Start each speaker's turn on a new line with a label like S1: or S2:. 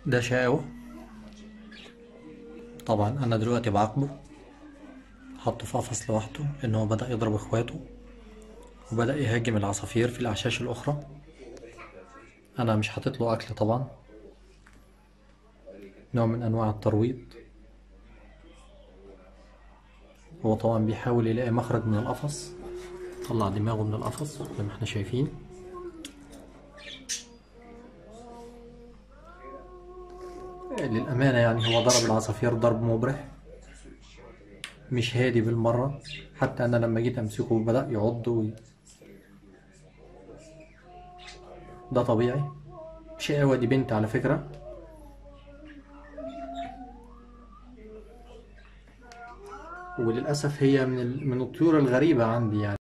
S1: ده شقاوة طبعا انا دلوقتي بعاقبه حطه في قفص لوحده ان هو بدأ يضرب اخواته وبدأ يهاجم العصافير في الاعشاش الاخرى انا مش حاطط له اكل طبعا نوع من انواع الترويض هو طبعا بيحاول يلاقي مخرج من القفص طلع دماغه من القفص زي ما احنا شايفين للأمانة يعني هو ضرب العصافير ضرب مبرح مش هادي بالمرة حتى أنا لما جيت أمسكه بدأ يعض وي... ده طبيعي شقاوة دي بنت على فكرة وللأسف هي من ال... من الطيور الغريبة عندي يعني